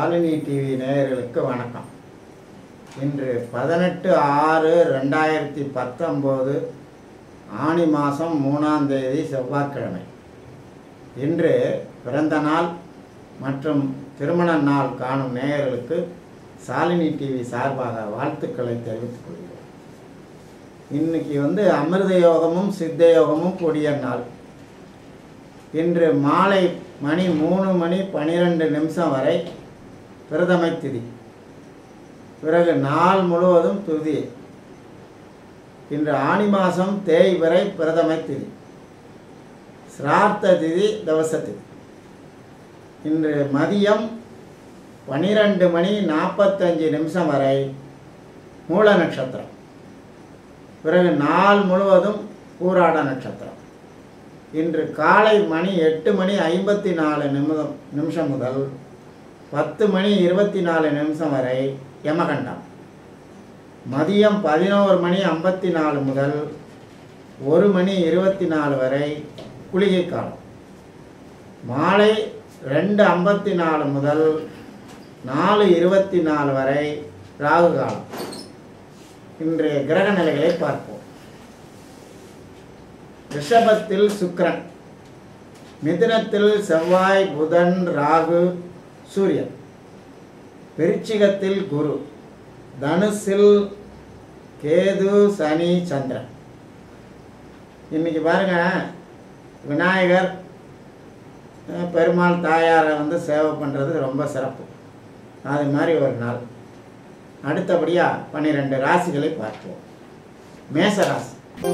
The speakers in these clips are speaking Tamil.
சாலினி டிவி நேயர்களுக்கு வணக்கம் இன்று பதினெட்டு ஆறு ரெண்டாயிரத்தி பத்தொம்போது ஆனி மாதம் மூணாம் தேதி செவ்வாய்க்கிழமை இன்று பிறந்த நாள் மற்றும் திருமண நாள் காணும் நேயர்களுக்கு சாலினி டிவி சார்பாக வாழ்த்துக்களை தெரிவித்துக் கொள்கிறேன் இன்னைக்கு வந்து அமிர்த யோகமும் சித்த யோகமும் கூடிய நாள் இன்று மாலை மணி மூணு மணி பன்னிரெண்டு நிமிஷம் வரை பிரதமை திதி பிறகு நாள் முழுவதும் துதி இன்று ஆனி மாதம் தேய்பிறை பிரதமை திதி சிரார்த்த திதி தவச திதி இன்று மதியம் பன்னிரெண்டு மணி நாற்பத்தஞ்சு நிமிஷம் வரை மூல நட்சத்திரம் பிறகு நாள் முழுவதும் பூராட நட்சத்திரம் இன்று காலை மணி எட்டு மணி ஐம்பத்தி நாலு நிமிடம் நிமிஷம் முதல் பத்து மணி இருபத்தி நாலு நிமிஷம் வரை யமகண்டம் மதியம் பதினோரு மணி ஐம்பத்தி நாலு முதல் ஒரு மணி இருபத்தி நாலு வரை குளிகை காலம் மாலை ரெண்டு ஐம்பத்தி நாலு முதல் நாலு இருபத்தி நாலு வரை ராகு காலம் இன்றைய கிரக நிலைகளை பார்ப்போம் ரிஷபத்தில் சுக்கிரன் மிதுனத்தில் செவ்வாய் புதன் ராகு சூரியன் விருச்சிகத்தில் குரு தனுசில் கேது சனி சந்திரன் இன்னைக்கு பாருங்க விநாயகர் அஹ், பெருமாள் தாயாரை வந்து சேவை பண்ணுறது ரொம்ப சிறப்பு அது மாதிரி ஒரு நாள் அடுத்தபடியாக பன்னிரெண்டு ராசிகளை பார்ப்போம் மேச ராசி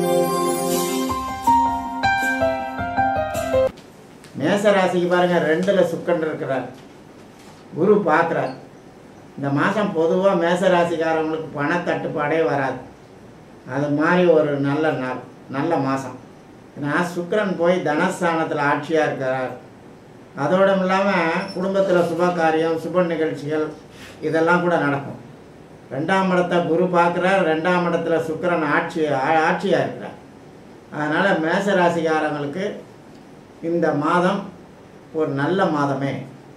மேச ராசிக்கு பாருங்க ரெண்டுல சுக்கன் இருக்கிறார் குரு பார்க்குறார் இந்த மாதம் பொதுவாக மேச ராசிக்காரவங்களுக்கு பணத்தட்டுப்பாடே வராது அது மாதிரி ஒரு நல்ல நாள் நல்ல மாதம் ஏன்னா சுக்கிரன் போய் தனஸ்தானத்தில் ஆட்சியாக இருக்கிறார் அதோடு இல்லாமல் குடும்பத்தில் சுப காரியம் சுப நிகழ்ச்சிகள் இதெல்லாம் கூட நடக்கும் ரெண்டாம் இடத்தை குரு பார்க்குறார் ரெண்டாம் இடத்துல சுக்கிரன் ஆட்சி ஆ- ஆட்சியாக இருக்கிறார் அதனால் மேச ராசிக்காரங்களுக்கு இந்த மாதம் ஒரு நல்ல மாதமே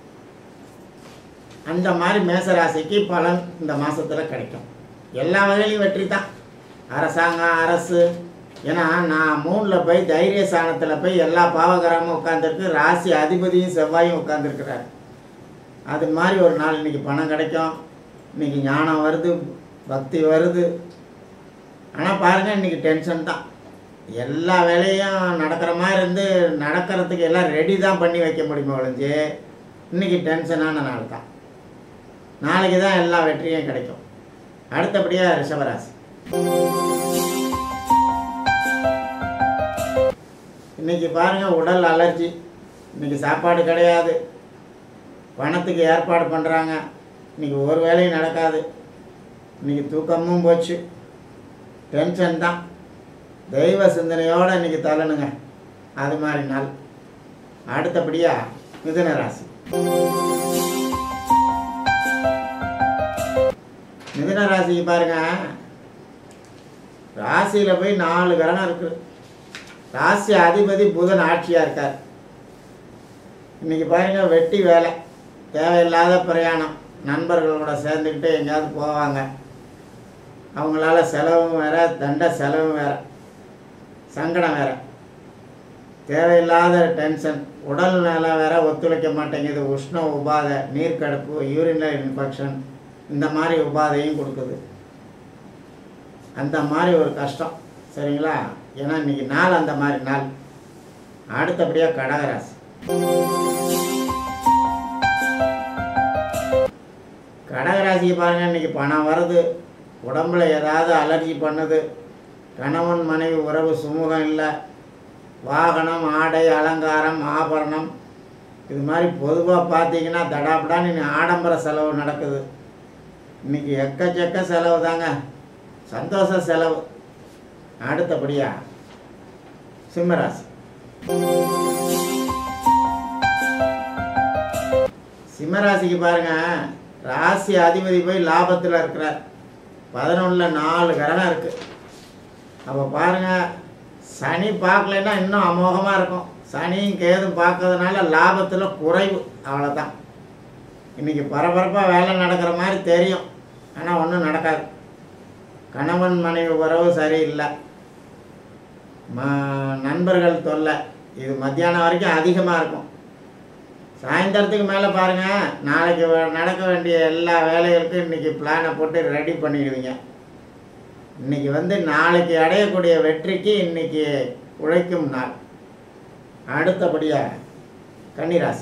அந்த மாதிரி மேசராசிக்கு பலன் இந்த மாதத்தில் கிடைக்கும் எல்லா வகையிலையும் வெற்றி தான் அரசாங்கம் அரசு ஏன்னா நான் மூணில் போய் தைரிய ஸ்தானத்தில் போய் எல்லா பாவகரமும் உட்காந்துருக்கு ராசி அதிபதியும் செவ்வாயும் உட்காந்துருக்கிறார் அது மாதிரி ஒரு நாள் இன்னைக்கு பணம் கிடைக்கும் இன்னைக்கு ஞானம் வருது பக்தி வருது ஆனால் பாருங்கள் இன்னைக்கு டென்ஷன் தான் எல்லா வேலையும் நடக்கிற மாதிரி இருந்து நடக்கிறதுக்கு எல்லாம் ரெடி தான் பண்ணி வைக்க முடியுமா ஒழிஞ்சு இன்னைக்கு டென்ஷனான நாள் தான் நாளைக்கு தான் எல்லா வெற்றியும் கிடைக்கும் அடுத்தபடியாக ரிஷபராசி இன்னைக்கு பாருங்க உடல் அலர்ஜி இன்னைக்கு சாப்பாடு கிடையாது பணத்துக்கு ஏற்பாடு பண்ணுறாங்க இன்னைக்கு ஒரு வேலையும் நடக்காது இன்னைக்கு தூக்கமும் போச்சு டென்ஷன் தான் தெய்வ சிந்தனையோடு இன்னைக்கு தள்ளணுங்க அது மாதிரி நாள் அடுத்தபடியாக மிதுன ராசி மிதுன ராசிக்கு பாருங்க ராசியில் போய் நாலு கிரகம் இருக்கு ராசி அதிபதி புதன் ஆட்சியாக இருக்கார் இன்னைக்கு பாருங்க வெட்டி வேலை தேவையில்லாத பிரயாணம் நண்பர்களோட சேர்ந்துக்கிட்டு எங்கேயாவது போவாங்க அவங்களால செலவும் வேற தண்ட செலவும் வேற சங்கடம் வேற தேவையில்லாத டென்ஷன் உடல் நல வேற ஒத்துழைக்க மாட்டேங்குது உஷ்ண உபாதை நீர்க்கடுப்பு யூரினரி இன்ஃபெக்ஷன் இந்த மாதிரி உபாதையும் கொடுக்குது அந்த மாதிரி ஒரு கஷ்டம் சரிங்களா ஏன்னா இன்னைக்கு நாள் அந்த மாதிரி நாள் அடுத்தபடியாக கடகராசி கடகராசிக்கு பாருங்க இன்னைக்கு பணம் வருது உடம்புல ஏதாவது அலர்ஜி பண்ணுது கணவன் மனைவி உறவு சுமூகம் இல்லை வாகனம் ஆடை அலங்காரம் ஆபரணம் இது மாதிரி பொதுவாக பார்த்தீங்கன்னா தடாபடான்னு இன்னி ஆடம்பர செலவு நடக்குது இன்னைக்கு எக்கச்சக்க செலவு தாங்க சந்தோஷ செலவு அடுத்தபடியா சிம்மராசி சிம்மராசிக்கு பாருங்க ராசி அதிபதி போய் லாபத்தில் இருக்கிறார் பதினொன்றில் நாலு கிரகம் இருக்கு அப்போ பாருங்க சனி பார்க்கலைன்னா இன்னும் அமோகமாக இருக்கும் சனியும் கேதும் பார்க்கறதுனால லாபத்தில் குறைவு அவ்வளோதான் இன்றைக்கி பரபரப்பாக வேலை நடக்கிற மாதிரி தெரியும் ஆனால் ஒன்றும் நடக்காது கணவன் மனைவி உறவு சரியில்லை ம நண்பர்கள் தொல்லை இது மத்தியானம் வரைக்கும் அதிகமாக இருக்கும் சாயந்தரத்துக்கு மேலே பாருங்கள் நாளைக்கு வ- நடக்க வேண்டிய எல்லா வேலைகளுக்கும் இன்றைக்கி பிளானை போட்டு ரெடி பண்ணிடுவீங்க இன்னைக்கு வந்து நாளைக்கு அடையக்கூடிய வெற்றிக்கு இன்னைக்கு உழைக்கும் நாள் அடுத்தபடியாக கன்னிராசி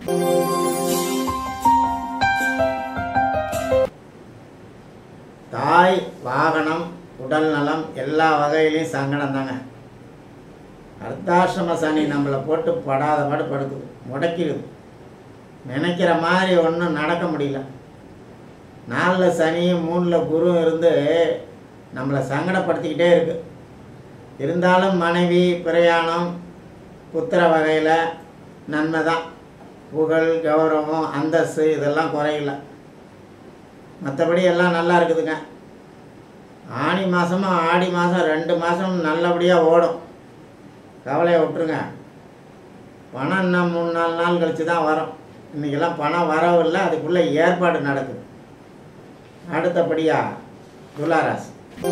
தாய் வாகனம் உடல் நலம் எல்லா வகையிலையும் சங்கடம் தாங்க அர்த்தாசிரம சனி நம்மளை போட்டு படாத பாடு படுக்குது முடக்கிடுது நினைக்கிற மாதிரி ஒன்றும் நடக்க முடியல நாலில் சனியும் மூணில் குரு இருந்து நம்மளை சங்கடப்படுத்திக்கிட்டே இருக்கு இருந்தாலும் மனைவி பிரயாணம் புத்திர வகையில் நன்மை தான் புகழ் கௌரவம் அந்தஸ்து இதெல்லாம் குறையல மற்றபடி எல்லாம் நல்லா இருக்குதுங்க ஆனி மாதமும் ஆடி மாதம் ரெண்டு மாதம் நல்லபடியாக ஓடும் கவலையை விட்டுருங்க பணம் இன்னும் மூணு நாலு நாள் கழித்து தான் வரும் இன்றைக்கெல்லாம் பணம் வரவில்லை அதுக்குள்ளே ஏற்பாடு நடக்குது அடுத்தபடியாக துளாராசி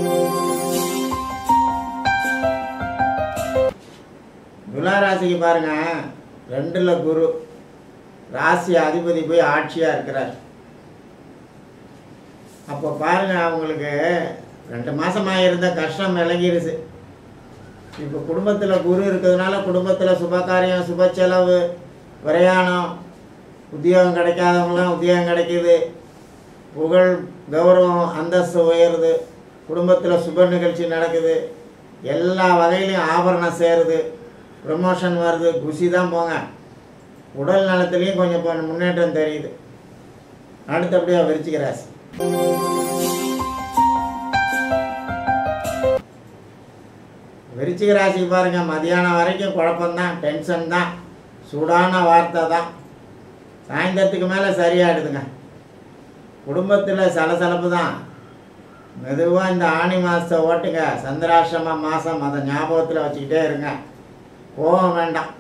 துளாராசிக்கு பாருங்க ரெண்டில் குரு ராசி அதிபதி போய் ஆட்சியாக இருக்கிறார் அப்போ பாருங்க அவங்களுக்கு ரெண்டு மாசமாக இருந்த கஷ்டம் விலகிருச்சு இப்போ குடும்பத்தில் குரு இருக்கிறதுனால குடும்பத்தில் சுபகாரியம் சுப செலவு பிரயாணம் உத்தியோகம் கிடைக்காதவங்களாம் உத்தியோகம் கிடைக்கிது புகழ் கௌரவம் அந்தஸ்து உயருது குடும்பத்தில் சுப நிகழ்ச்சி நடக்குது எல்லா வகையிலையும் ஆபரணம் சேருது ப்ரமோஷன் வருது குஷி தான் போங்க உடல் நலத்துலேயும் கொஞ்சம் இப்போ முன்னேற்றம் தெரியுது அடுத்தபடியாக விருச்சிக ராசி விருச்சிக ராசிக்கு பாருங்க மதியானம் வரைக்கும் குழப்பம்தான் டென்ஷன் தான் சூடான வார்த்தை தான் சாயந்தரத்துக்கு மேலே சரியாயிடுதுங்க குடும்பத்தில் சலசலப்பு தான் மெதுவாக இந்த ஆணி மாதத்தை ஓட்டுங்க சந்திராசிரம மாதம் அதை ஞாபகத்தில் வச்சுக்கிட்டே இருங்க கோவம் வேண்டாம்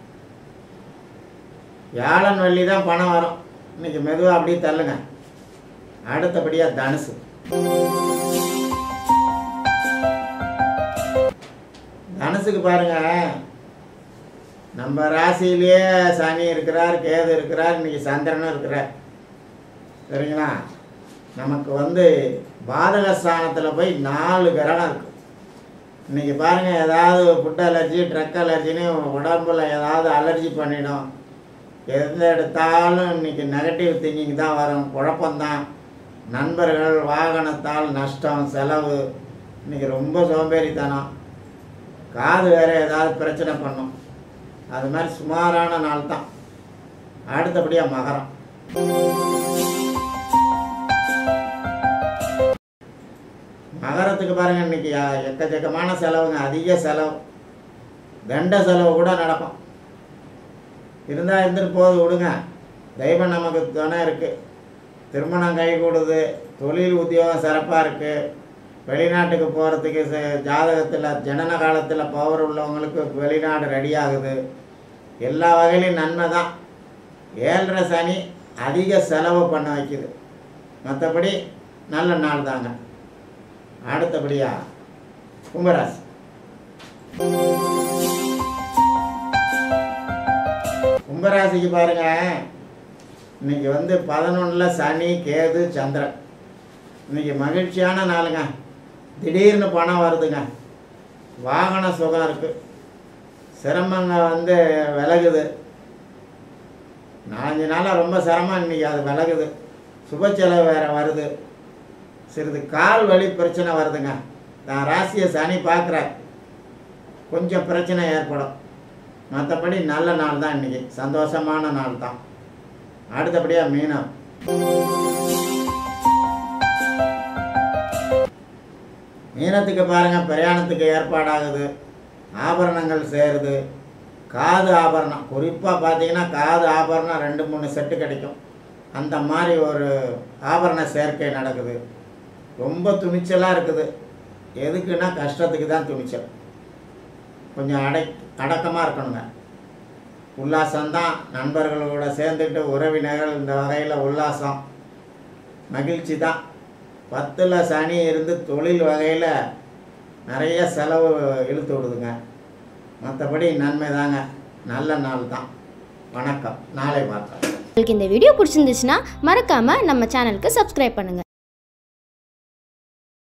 வியாழன் வெள்ளி தான் பணம் வரும் இன்னைக்கு மெதுவாக அப்படியே தள்ளுங்க அடுத்தபடியாக தனுசு தனுசுக்கு பாருங்க நம்ம ராசியிலேயே சனி இருக்கிறார் கேது இருக்கிறார் இன்னைக்கு சந்திரனும் இருக்கிறார் சரிங்களா நமக்கு வந்து பாதக ஸ்தானத்தில் போய் நாலு கிரகம் இருக்கு இன்னைக்கு பாருங்க ஏதாவது ஃபுட் அலர்ஜி ட்ரக் அலர்ஜின்னு உடம்புல ஏதாவது அலர்ஜி பண்ணிடும் எந்த எடுத்தாலும் இன்னைக்கு நெகட்டிவ் திங்கிங் தான் வரும் குழப்பம்தான் நண்பர்கள் வாகனத்தால் நஷ்டம் செலவு இன்னைக்கு ரொம்ப சோம்பேறித்தனம் காது வேற ஏதாவது பிரச்சனை பண்ணும் அது மாதிரி சுமாரான நாள் தான் அடுத்தபடியாக மகரம் மகரத்துக்கு பாருங்க இன்னைக்கு அஹ், எக்கச்சக்கமான செலவுங்க அதிக செலவு தண்ட செலவு கூட நடக்கும் இருந்தால் இருந்துட்டு போது விடுங்க தெய்வம் நமக்கு துணை இருக்குது திருமணம் கை கூடுது தொழில் உத்தியோகம் சிறப்பாக இருக்குது வெளிநாட்டுக்கு போகிறதுக்கு ஜாதகத்தில் ஜனன காலத்தில் பவர் உள்ளவங்களுக்கு வெளிநாடு ரெடி ஆகுது எல்லா வகையிலையும் நன்மை தான் ஏழரை சனி அதிக செலவு பண்ண வைக்குது மற்றபடி நல்ல நாள் தாங்க அடுத்தபடியாக கும்பராசி கும்பராசிக்கு பாருங்க இன்னைக்கு வந்து பதினொன்றில் சனி கேது சந்திரன் இன்னைக்கு மகிழ்ச்சியான நாளுங்க திடீர்னு பணம் வருதுங்க வாகன சுகம் இருக்குது சிரமங்க வந்து விலகுது நாலஞ்சு நாளாக ரொம்ப சிரமம் இன்னைக்கு அது விலகுது சுப செலவு வேற வருது சிறிது கால் வலி பிரச்சனை வருதுங்க நான் ராசியை சனி பார்க்குறேன் கொஞ்சம் பிரச்சனை ஏற்படும் மற்றபடி நல்ல நாள் தான் இன்னைக்கு சந்தோஷமான நாள் தான் அடுத்தபடியாக மீனம் மீனத்துக்கு பாருங்க பிரயாணத்துக்கு ஏற்பாடாகுது ஆபரணங்கள் சேருது காது ஆபரணம் குறிப்பாக பார்த்தீங்கன்னா காது ஆபரணம் ரெண்டு மூணு செட்டு கிடைக்கும் அந்த மாதிரி ஒரு ஆபரண சேர்க்கை நடக்குது ரொம்ப துணிச்சலாக இருக்குது எதுக்குன்னா கஷ்டத்துக்கு தான் துணிச்சல் கொஞ்சம் அடை அடக்கமாக இருக்கணுங்க உல்லாசம்தான் நண்பர்களோட சேர்ந்துட்டு உறவினர்கள் இந்த வகையில் உல்லாசம் மகிழ்ச்சி தான் பத்தில் சனி இருந்து தொழில் வகையில் நிறைய செலவு இழுத்து விடுதுங்க மற்றபடி நன்மை தாங்க நல்ல நாள் தான் வணக்கம் நாளை பார்க்கலாம் உங்களுக்கு இந்த வீடியோ பிடிச்சிருந்துச்சுன்னா மறக்காமல் நம்ம சேனலுக்கு சப்ஸ்கிரைப் பண்ணுங்கள்